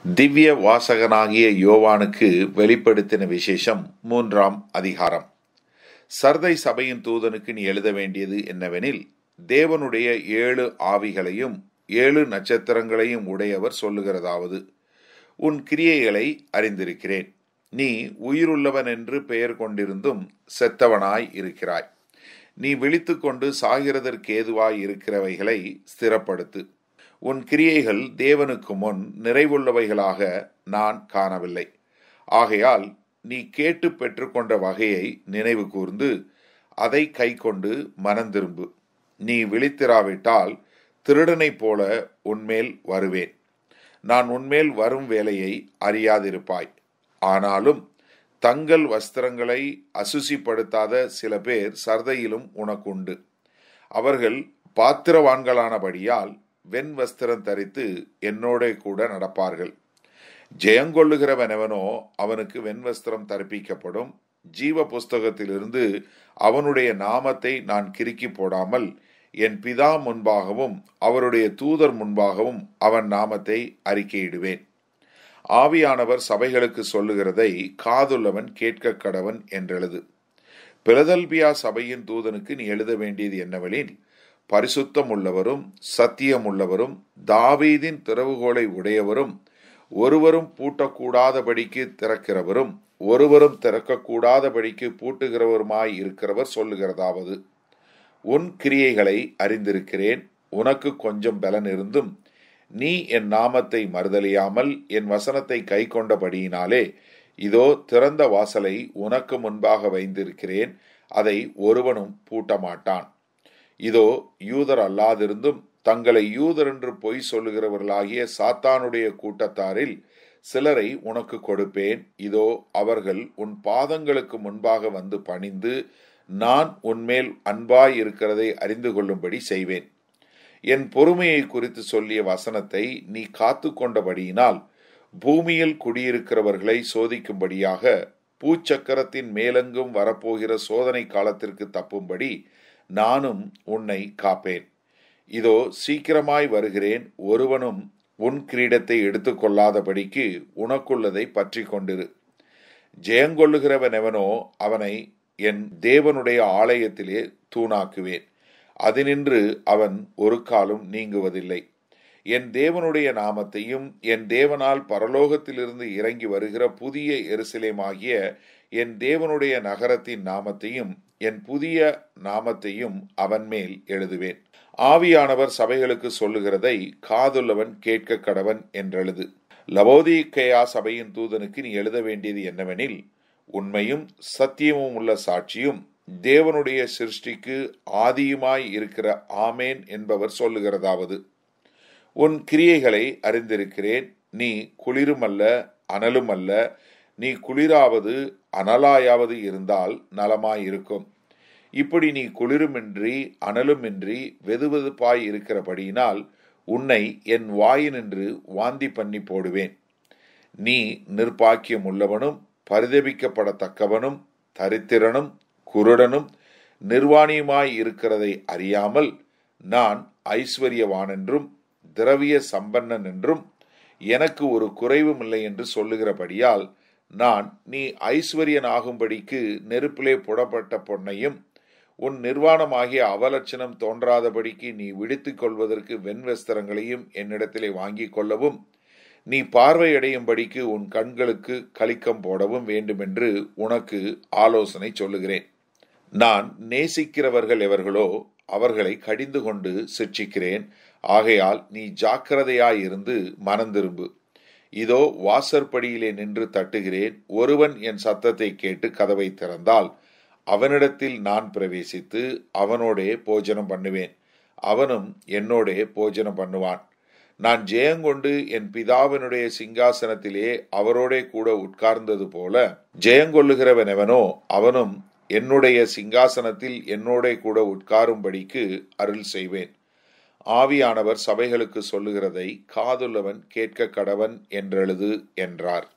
திவ்ய வாசகனாகிய யோவானுக்கு வெளிப்படுத்தின விசேஷம் மூன்றாம் அதிகாரம் சர்தை சபையின் தூதனுக்கு நீ எழுத வேண்டியது என்னவெனில் தேவனுடைய ஏழு ஆவிகளையும் ஏழு நட்சத்திரங்களையும் உடையவர் சொல்லுகிறதாவது உன் கிரியைகளை அறிந்திருக்கிறேன் நீ உயிருள்ளவன் என்று பெயர் கொண்டிருந்தும் செத்தவனாய் இருக்கிறாய் நீ விழித்துக்கொண்டு சாகிறதற்கேதுவாய் இருக்கிறவைகளை ஸ்திரப்படுத்து உன் கிரியைகள் தேவனுக்கு முன் நிறைவுள்ளவைகளாக நான் காணவில்லை ஆகையால் நீ கேட்டு பெற்றுக்கொண்ட வகையை நினைவு கூர்ந்து அதை கை கொண்டு மனந்திரும்பு நீ விழித்திராவிட்டால் திருடனைப் போல உன்மேல் வருவேன் நான் உன்மேல் வரும் வேலையை அறியாதிருப்பாய் ஆனாலும் தங்கள் வஸ்திரங்களை அசுசிப்படுத்தாத சில பேர் சர்தையிலும் உனக்குண்டு அவர்கள் பாத்திரவான்களானபடியால் வெண் வஸ்திரம் தரித்து என்னோட கூட நடப்பார்கள் ஜெயங்கொள்ளுகிறவனவனோ அவனுக்கு வெண் வஸ்திரம் தரிப்பிக்கப்படும் ஜீவ புஸ்தகத்திலிருந்து அவனுடைய நாமத்தை நான் கிறுக்கி போடாமல் என் பிதா முன்பாகவும் அவருடைய தூதர் முன்பாகவும் அவன் நாமத்தை அறிக்கையிடுவேன் ஆவியானவர் சபைகளுக்கு சொல்லுகிறதை காதுள்ளவன் கேட்க கடவன் என்றெழுது பிலதல்பியா சபையின் தூதனுக்கு நீ எழுத வேண்டியது என்னவெனில் பரிசுத்தம் உள்ளவரும் சத்தியம் உள்ளவரும் தாவீதின் திறவுகோலை உடையவரும் ஒருவரும் பூட்டக்கூடாதபடிக்கு திறக்கிறவரும் ஒருவரும் திறக்கக்கூடாதபடிக்கு பூட்டுகிறவருமாய் இருக்கிறவர் சொல்லுகிறதாவது உன் கிரியைகளை அறிந்திருக்கிறேன் உனக்கு கொஞ்சம் பலன் இருந்தும் நீ என் நாமத்தை மறுதலியாமல் என் வசனத்தை கை கொண்டபடியினாலே இதோ திறந்த வாசலை உனக்கு முன்பாக வைத்திருக்கிறேன் அதை ஒருவனும் பூட்ட மாட்டான் இதோ யூதர் அல்லாதிருந்தும் தங்களை யூதர் என்று பொய் சொல்லுகிறவர்களாகிய சாத்தானுடைய கூட்டத்தாரில் சிலரை உனக்கு கொடுப்பேன் இதோ அவர்கள் உன் பாதங்களுக்கு முன்பாக வந்து பணிந்து நான் உன்மேல் அன்பாய் இருக்கிறதை அறிந்து கொள்ளும்படி செய்வேன் என் பொறுமையை குறித்து சொல்லிய வசனத்தை நீ காத்து கொண்டபடியினால் பூமியில் குடியிருக்கிறவர்களை சோதிக்கும்படியாக பூச்சக்கரத்தின் மேலெங்கும் வரப்போகிற சோதனை காலத்திற்கு தப்பும்படி நானும் உன்னை காப்பேன் இதோ சீக்கிரமாய் வருகிறேன் ஒருவனும் உன் கிரீடத்தை எடுத்துக்கொள்ளாதபடிக்கு உனக்குள்ளதை பற்றி கொண்டிரு ஜெயங்கொள்ளுகிறவனெவனோ அவனை என் தேவனுடைய ஆலயத்திலே தூணாக்குவேன் அதினின்று அவன் ஒரு காலும் நீங்குவதில்லை என் தேவனுடைய நாமத்தையும் என் தேவனால் பரலோகத்திலிருந்து இறங்கி வருகிற புதிய எருசலேமாகிய என் தேவனுடைய நகரத்தின் நாமத்தையும் என் புதிய நாமத்தையும் அவன் மேல் எழுதுவேன் ஆவியானவர் சபைகளுக்கு சொல்லுகிறதை காதுள்ளவன் கேட்க கடவன் என்றெழுது லவோதிகேயா சபையின் தூதனுக்கு நீ எழுத வேண்டியது என்னவெனில் உண்மையும் சத்தியமும் உள்ள சாட்சியும் தேவனுடைய சிருஷ்டிக்கு ஆதியுமாய் இருக்கிற ஆமேன் என்பவர் சொல்லுகிறதாவது உன் கிரியைகளை அறிந்திருக்கிறேன் நீ குளிரும் அல்ல அனலும் அல்ல நீ குளிராவது அனலாயாவது இருந்தால் நலமாயிருக்கும் இப்படி நீ குளிருமின்றி அனலுமின்றி வெதுவெதுப்பாய் இருக்கிறபடியினால் உன்னை என் வாயினின்று வாந்தி பண்ணி போடுவேன் நீ நிர்பாக்கியம் உள்ளவனும் பரிதபிக்கப்படத்தக்கவனும் தரித்திரனும் குருடனும் நிர்வாணியுமாய் இருக்கிறதை அறியாமல் நான் ஐஸ்வர்யவான் என்றும் திரவிய சம்பன்னன் என்றும் எனக்கு ஒரு குறைவும் இல்லை என்று சொல்லுகிறபடியால் நான் நீ ஐஸ்வர்யனாகும்படிக்கு நெருப்பிலே புடப்பட்ட பொன்னையும் உன் நிர்வாணமாகிய அவலட்சணம் தோன்றாதபடிக்கு நீ விடுத்துக் கொள்வதற்கு வெண்வஸ்திரங்களையும் என்னிடத்திலே வாங்கிக் கொள்ளவும் நீ பார்வையடையும்படிக்கு உன் கண்களுக்கு கலிக்கம் போடவும் வேண்டுமென்று உனக்கு ஆலோசனை சொல்லுகிறேன் நான் நேசிக்கிறவர்கள் எவர்களோ அவர்களை கடிந்து கொண்டு சிற்சிக்கிறேன் ஆகையால் நீ ஜாக்கிரதையாயிருந்து மனந்திரும்பு இதோ வாசற்படியிலே நின்று தட்டுகிறேன் ஒருவன் என் சத்தத்தை கேட்டு கதவை திறந்தால் அவனிடத்தில் நான் பிரவேசித்து அவனோடே போஜனம் பண்ணுவேன் அவனும் என்னோடே போஜனம் பண்ணுவான் நான் ஜெயங்கொண்டு என் பிதாவினுடைய சிங்காசனத்திலே அவரோடே கூட உட்கார்ந்தது போல ஜெயங்கொள்ளுகிறவன் எவனோ அவனும் என்னுடைய சிங்காசனத்தில் என்னோட கூட உட்காரும்படிக்கு அருள் செய்வேன் ஆவியானவர் சபைகளுக்கு சொல்லுகிறதை காதுள்ளவன் கேட்க கடவன் என்றெழுது என்றார்